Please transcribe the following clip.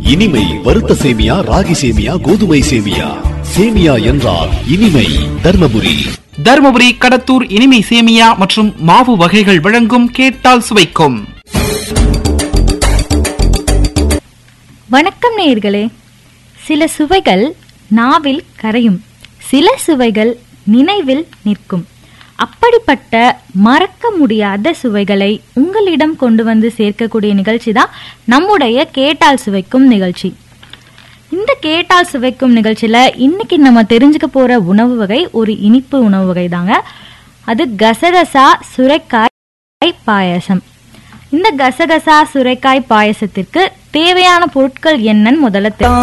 இனிமை வறுத்த சேமியா ராகி சேமியா கோதுமை சேமியா சேமியா என்றால் இனிமை தர்மபுரி தருமபுரி கடத்தூர் இனிமை சேமியா மற்றும் மாவு வகைகள் வழங்கும் கேட்டால் சுவைக்கும் வணக்கம் நேயர்களே சில சுவைகள் நாவில் கரையும் சில சுவைகள் நினைவில் நிற்கும் அப்படிப்பட்ட மறக்க முடியாத சுவைகளை உங்களிடம் கொண்டு வந்து சேர்க்கக்கூடிய நிகழ்ச்சி தான் நம்முடைய கேட்டால் சுவைக்கும் நிகழ்ச்சி இந்த கேட்டால் சுவைக்கும் நிகழ்ச்சியில இன்னைக்கு நம்ம தெரிஞ்சுக்க போற உணவு வகை ஒரு இனிப்பு உணவு வகை தாங்க அது கசகசா சுரைக்காய் பாயசம் இந்த கசகசா சுரைக்காய் பாயசத்திற்கு தேவையான பொருட்கள் என்னன்னு முதல்ல தெ-